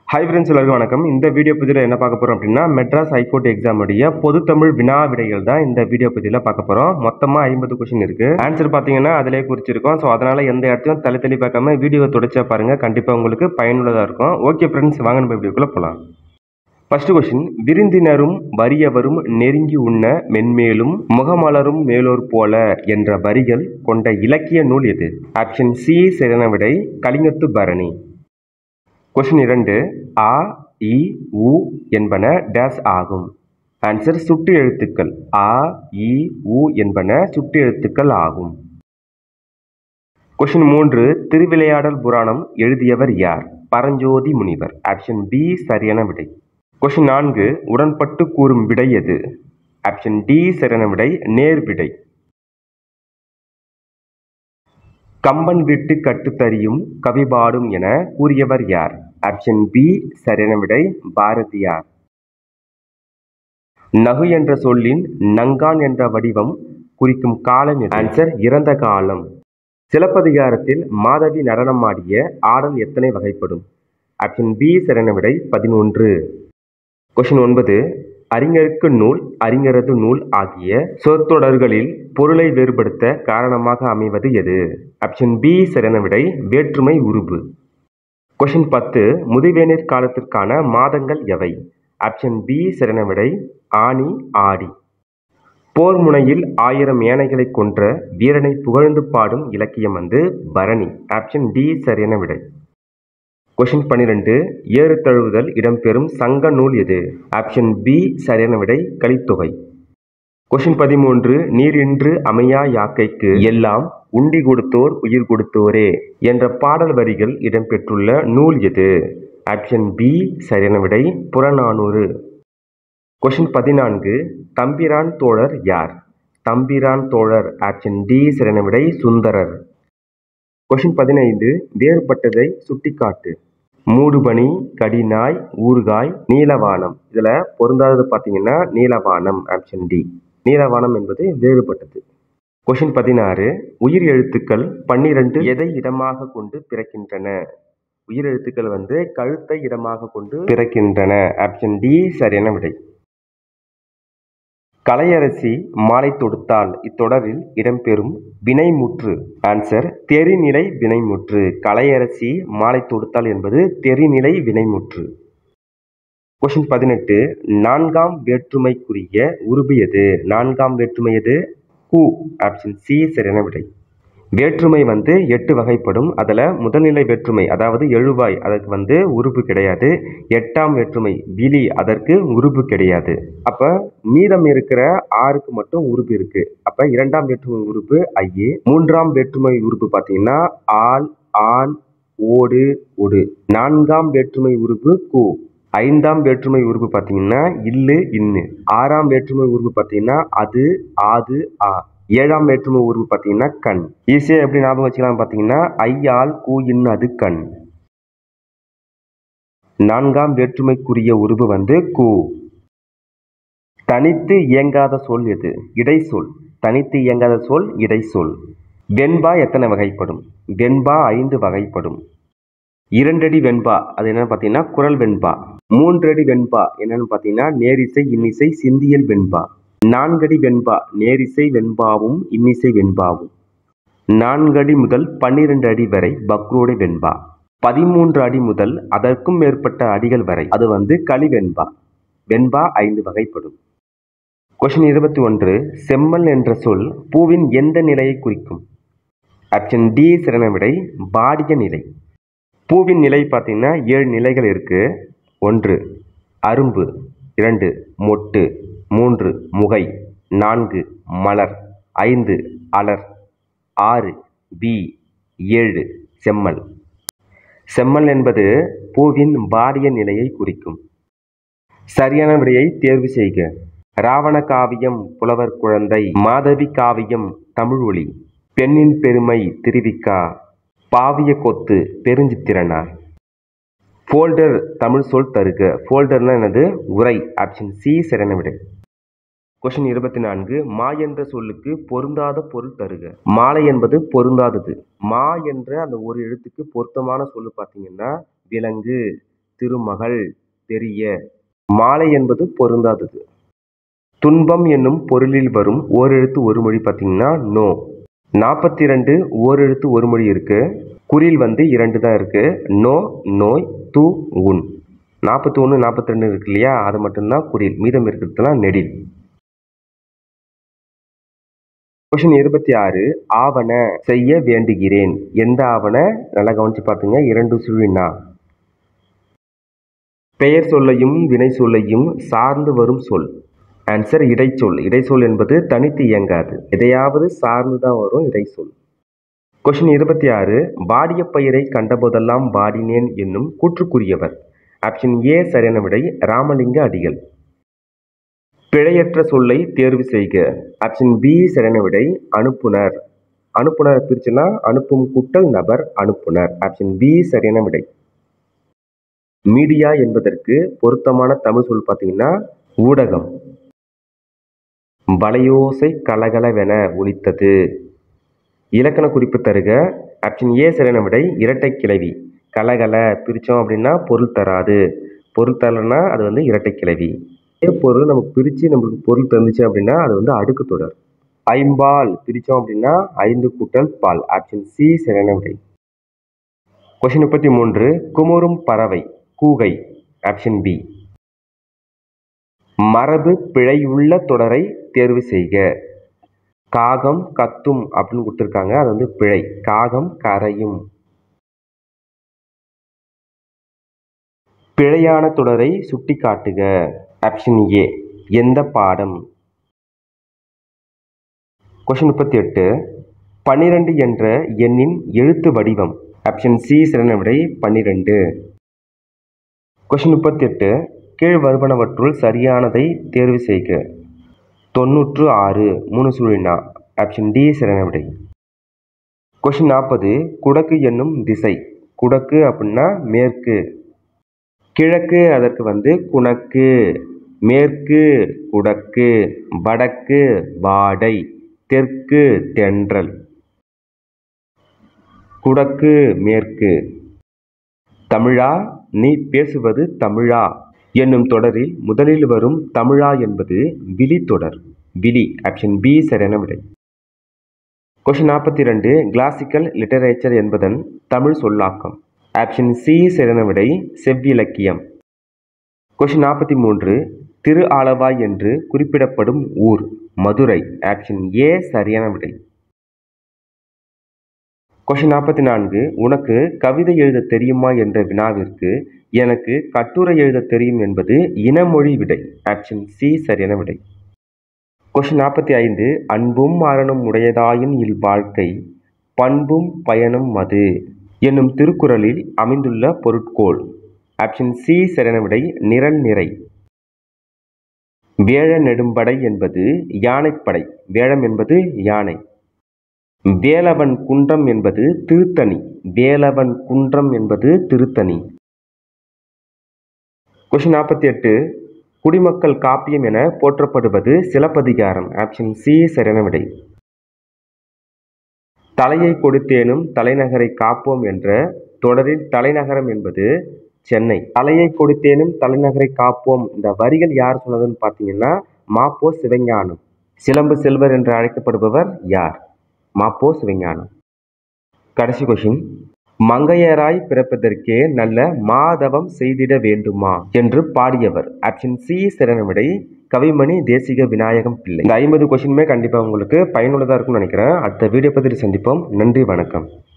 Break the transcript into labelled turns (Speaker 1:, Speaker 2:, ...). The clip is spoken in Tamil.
Speaker 1: ஹை ஃப்ரெண்ட்ஸ் எல்லாருக்கும் வணக்கம் இந்த வீடியோ பதிவில் என்ன பார்க்க போகிறோம் அப்படின்னா மெட்ராஸ் ஹைகோர்ட் எக்ஸாமுடைய பொதுத்தமிழ் வினா விடைகள் தான் இந்த வீடியோ பதிவில் பார்க்க போகிறோம் மொத்தமாக ஐம்பது கொஷின் இருக்குது ஆன்சர் பார்த்தீங்கன்னா அதிலே குறிச்சிருக்கோம் ஸோ அதனால் எந்த இடத்தையும் தள்ளி தள்ளி பார்க்காம வீடியோவை தொடச்சா பாருங்கள் கண்டிப்பாக உங்களுக்கு பயனுள்ளதாக இருக்கும் ஓகே ஃப்ரெண்ட்ஸ் வாங்க நம்ம வீடியோக்குள்ளே போகலாம் ஃபர்ஸ்ட் கொஸ்டின் விருந்தினரும் வறியவரும் நெருங்கி உண்ண மென்மேலும் முகமலரும் மேலோர் போல என்ற வரிகள் கொண்ட இலக்கிய நூல் எது ஆப்ஷன் சி சரியான விடை கலிங்கத்து பரணி கொஸ்டின் இரண்டு ஆ இ உ என்பன டேஸ் ஆகும் ஆன்சர் சுட்டு எழுத்துக்கள் ஆ இ உ என்பன சுட்டு எழுத்துக்கள் ஆகும் கொஸ்டின் மூன்று திருவிளையாடல் புராணம் எழுதியவர் யார் பரஞ்சோதி முனிவர் ஆப்ஷன் பி சரியான விடை கொஸ்டின் நான்கு உடன்பட்டு கூறும் விடை எது ஆப்ஷன் டி சரியான விடை நேர் விடை கம்பன் வீட்டு கட்டுத்தறியும் கவிபாடும் என கூறியவர் யார் ஆப்ஷன் பி சரியான விடை பாரதியார் நகு என்ற சொல்லின் நங்கான் என்ற வடிவம் குறிக்கும் காலம் எது? ஆன்சர் இறந்த காலம் சிலப்பதிகாரத்தில் மாதவி நடனமாடிய ஆடல் எத்தனை வகைப்படும் ஆப்ஷன் பி சரியான விடை பதினொன்று கொஷின் ஒன்பது அறிஞருக்கு நூல் அறிஞரது நூல் ஆகிய சொற்றொடர்களில் பொருளை வேறுபடுத்த காரணமாக அமைவது எது ஆப்ஷன் பி சரியான விடை வேற்றுமை உருபு கொஷின் பத்து முதுவேநீர் காலத்திற்கான மாதங்கள் எவை ஆப்ஷன் பி சரியான விடை ஆனி ஆடி போர் முனையில் ஆயிரம் யானைகளை கொன்ற வீரனை புகழ்ந்து பாடும் இலக்கியம் வந்து பரணி ஆப்ஷன் டி சரியான விடை கொஷின் பன்னிரெண்டு ஏறு தழுவுதல் இடம்பெறும் சங்க நூல் எது ஆப்ஷன் பி சரியான விடை கலித்தொகை கொஷின் பதிமூன்று நீர் இன்று அமையா யாக்கைக்கு எல்லாம் உண்டி கொடுத்தோர் உயிர் கொடுத்தோரே என்ற பாடல் வரிகள் இடம்பெற்றுள்ள நூல் எது ஆப்ஷன் பி சரியான விடை புறநானூறு கொஷின் பதினான்கு தம்பிரான் தோழர் யார் தம்பிரான் தோழர் ஆப்ஷன் டி சரியான விடை சுந்தரர் கொஷின் பதினைந்து வேறுபட்டதை சுட்டிக்காட்டு மூடுபனி கடிநாய் ஊறுகாய் நீலவானம் இதில் பொருந்தாதது பார்த்தீங்கன்னா நீலவானம் ஆப்ஷன் டி நீலவானம் என்பது வேறுபட்டது கொஷின் பதினாறு உயிர் எழுத்துக்கள் பன்னிரண்டு எதை இடமாக கொண்டு பிறக்கின்றன உயிர் எழுத்துக்கள் வந்து கழுத்தை இடமாக கொண்டு பிறக்கின்றன ஆப்ஷன் டி சரியான விடை கலையரசி மாலை தொடுத்தால் இத்தொடரில் இடம்பெறும் வினைமுற்று ஆன்சர் தெரிநிலை வினைமுற்று கலையரசி மாலை தொடுத்தால் என்பது தெரிநிலை வினைமுற்று கொஷின் பதினெட்டு நான்காம் வேற்றுமைக்குரிய உருபு எது நான்காம் வேற்றுமை எது கு ஆப்ஷன் சி சரியான விடை வேற்றுமை வந்து எட்டு வகைப்படும் அதில் முதல்நிலை வேற்றுமை அதாவது எழுவாய் அதற்கு வந்து உறுப்பு கிடையாது எட்டாம் வேற்றுமை விழி அதற்கு உறுப்பு கிடையாது அப்போ மீதம் இருக்கிற ஆறுக்கு மட்டும் உறுப்பு இருக்கு அப்போ இரண்டாம் வேற்றுமை உறுப்பு ஐயே மூன்றாம் வேற்றுமை உறுப்பு பார்த்தீங்கன்னா ஆள் ஆண் ஓடு ஒடு நான்காம் வேற்றுமை உறுப்பு கு ஐந்தாம் வேற்றுமை உறுப்பு பார்த்தீங்கன்னா இல்லு இன்னு ஆறாம் வேற்றுமை உறுப்பு பார்த்தீங்கன்னா அது ஆது ஆ ஏழாம் வேற்றுமை உருவு பார்த்தீங்கன்னா கண் ஈஸியாக எப்படி ஞாபகம் வச்சுக்கலாம் பார்த்தீங்கன்னா ஐயால் கூ இன் அது கண் நான்காம் வேற்றுமைக்குரிய உருவு வந்து கூ தனித்து இயங்காத சொல் எது இடைச்சொல் தனித்து இயங்காத சொல் இடைச்சொல் வெண்பா எத்தனை வகைப்படும் வெண்பா ஐந்து வகைப்படும் இரண்டடி வெண்பா அது என்னன்னு பார்த்தீங்கன்னா குரல் வெண்பா மூன்றடி வெண்பா என்னன்னு பார்த்தீங்கன்னா நேரிசை இன்னிசை சிந்தியல் வெண்பா நான்கடி வெண்பா நேரிசை வெண்பாவும் இன்னிசை வெண்பாவும் நான்கடி முதல் பன்னிரண்டு அடி வரை பக்ரோடு வெண்பா பதிமூன்று அடி முதல் அதற்கும் மேற்பட்ட அடிகள் வரை அது வந்து களி வெண்பா வெண்பா ஐந்து வகைப்படும் கொஷின் இருபத்தி ஒன்று செம்மல் என்ற சொல் பூவின் எந்த நிலையை குறிக்கும் ஆப்ஷன் டி சிறன விடை பாடிய நிலை பூவின் நிலை பார்த்தீங்கன்னா ஏழு நிலைகள் இருக்கு ஒன்று அரும்பு இரண்டு மொட்டு மூன்று முகை நான்கு மலர் ஐந்து அலர் ஆறு பி ஏழு செம்மல் செம்மல் என்பது பூவின் பாடிய நிலையை குறிக்கும் சரியான விடையை தேர்வு செய்க ராவண காவியம் புலவர் குழந்தை மாதவி காவியம் தமிழ் ஒளி பெண்ணின் பெருமை திருவிக்கா பாவிய கொத்து பெருஞ்சித்திரனார் ஃபோல்டர் தமிழ் சொல் தருக ஃபோல்டர்னா என்னது உரை ஆப்ஷன் சி சரியான விடை கொஷின் இருபத்தி நான்கு மா என்ற சொல்லுக்கு பொருந்தாத பொருள் தருக மாலை என்பது பொருந்தாதது மா என்ற அந்த ஒரு எழுத்துக்கு பொருத்தமான சொல்லு பார்த்தீங்கன்னா விலங்கு திருமகள் பெரிய மாலை என்பது பொருந்தாதது துன்பம் என்னும் பொருளில் வரும் ஓரெழுத்து ஒரு மொழி பார்த்தீங்கன்னா நோ நாற்பத்தி ரெண்டு ஓரெழுத்து ஒரு மொழி இருக்கு குறில் வந்து இரண்டு தான் இருக்கு நோ நோய் து உன் நாற்பத்தி ஒன்று நாற்பத்தி ரெண்டு இருக்கு இல்லையா அது மட்டும்தான் குறில் மீதம் இருக்கிறதுலாம் நெடில் கொஷின் இருபத்தி ஆறு ஆவண செய்ய வேண்டுகிறேன் எந்த ஆவண நல்லா கவனிச்சு பார்த்துங்க இரண்டு சுழினா பெயர் சொல்லையும் வினை சொல்லையும் சார்ந்து வரும் சொல் ஆன்சர் இடைச்சொல் இடைச்சொல் என்பது தனித்து இயங்காது எதையாவது சார்ந்து தான் வரும் இடைச்சொல் கொஷின் இருபத்தி ஆறு வாடிய பயிரை கண்டபோதெல்லாம் வாடினேன் என்னும் கூற்றுக்குரியவர் ஆப்ஷன் ஏ சரியான விடை ராமலிங்க அடிகள் பிழையற்ற சொல்லை தேர்வு செய்க ஆப்ஷன் பி சரியான விடை அனுப்புனர் அனுப்புனர் பிரிச்சுன்னா அனுப்பும் கூட்டல் நபர் அனுப்புனர் ஆப்ஷன் பி சரியான விடை மீடியா என்பதற்கு பொருத்தமான தமிழ் சொல் பார்த்தீங்கன்னா ஊடகம் வலையோசை கலகலவென ஒலித்தது இலக்கண குறிப்பு தருக ஆப்ஷன் ஏ சரியான விடை இரட்டை கிளவி கலகல பிரித்தோம் அப்படின்னா பொருள் தராது பொருள் தரலன்னா அது வந்து இரட்டை கிளவி இதே பொருள் நமக்கு பிரித்து நம்மளுக்கு பொருள் தந்துச்சு அப்படின்னா அது வந்து அடுக்கு தொடர் ஐம்பால் பிரித்தோம் அப்படின்னா ஐந்து கூட்டல் பால் ஆப்ஷன் சி சரியான விடை கொஷின் முப்பத்தி மூன்று குமுறும் பறவை கூகை ஆப்ஷன் பி மரபு பிழையுள்ள தொடரை தேர்வு செய்க காகம் கத்தும் அப்படின்னு கொடுத்துருக்காங்க அது வந்து பிழை காகம் கரையும் பிழையான தொடரை சுட்டி காட்டுக ஆப்ஷன் ஏ எந்த பாடம் கொஷின் முப்பத்தி எட்டு பன்னிரெண்டு என்ற எண்ணின் எழுத்து வடிவம் ஆப்ஷன் சி சிறந்த விடை பன்னிரெண்டு கொஷின் முப்பத்தி எட்டு கீழ் வருவனவற்றுள் சரியானதை தேர்வு செய்க தொண்ணூற்று ஆறு மூணு சுழினா ஆப்ஷன் டி சிறந்த விடை கொஷின் நாற்பது குடக்கு என்னும் திசை குடக்கு அப்படின்னா மேற்கு கிழக்கு அதற்கு வந்து குணக்கு மேற்கு குடக்கு வடக்கு வாடை தெற்கு தென்றல் குடக்கு மேற்கு தமிழா நீ பேசுவது தமிழா என்னும் தொடரில் முதலில் வரும் தமிழா என்பது விழி தொடர் விழி ஆப்ஷன் பி சரியான விடை கொஷின் நாற்பத்தி ரெண்டு கிளாசிக்கல் லிட்டரேச்சர் என்பதன் தமிழ் சொல்லாக்கம் ஆப்ஷன் சி சரியான விடை செவ்விலக்கியம் கொஷின் நாற்பத்தி மூன்று திரு ஆலவாய் என்று குறிப்பிடப்படும் ஊர் மதுரை ஆப்ஷன் ஏ சரியான விடை கொஷின் நாற்பத்தி நான்கு உனக்கு கவிதை எழுத தெரியுமா என்ற வினாவிற்கு எனக்கு கட்டுரை எழுத தெரியும் என்பது இனமொழி விடை ஆப்ஷன் சி சரியான விடை கொஷின் நாற்பத்தி ஐந்து அன்பும் அறனும் உடையதாயின் இல் வாழ்க்கை பண்பும் பயனும் மது என்னும் திருக்குறளில் அமைந்துள்ள பொருட்கோள் ஆப்ஷன் சி சரியான விடை நிரல் நிறை வேழ நெடும்படை என்பது யானைப்படை வேழம் என்பது யானை வேலவன் குன்றம் என்பது திருத்தணி வேலவன் குன்றம் என்பது திருத்தணி கொஷின் நாற்பத்தி எட்டு குடிமக்கள் காப்பியம் என போற்றப்படுவது சிலப்பதிகாரம் ஆப்ஷன் சி சரியான விடை தலையை கொடுத்தேனும் தலைநகரை காப்போம் என்ற தொடரில் தலைநகரம் என்பது சென்னை தலையை கொடுத்தேனும் தலைநகரை காப்போம் இந்த வரிகள் யார் சொன்னதுன்னு பார்த்தீங்கன்னா மாப்போ சிவஞானம் சிலம்பு செல்வர் என்று அழைக்கப்படுபவர் யார் மாப்போ சிவஞானம் கடைசி கொஷின் மங்கையராய் பிறப்பதற்கே நல்ல மாதவம் செய்திட வேண்டுமா என்று பாடியவர் ஆப்ஷன் சி சிறன விடை கவிமணி தேசிக விநாயகம் பிள்ளை இந்த ஐம்பது கொஷினுமே கண்டிப்பாக உங்களுக்கு பயனுள்ளதாக இருக்கும்னு நினைக்கிறேன் அடுத்த வீடியோ பற்றி சந்திப்போம் நன்றி வணக்கம்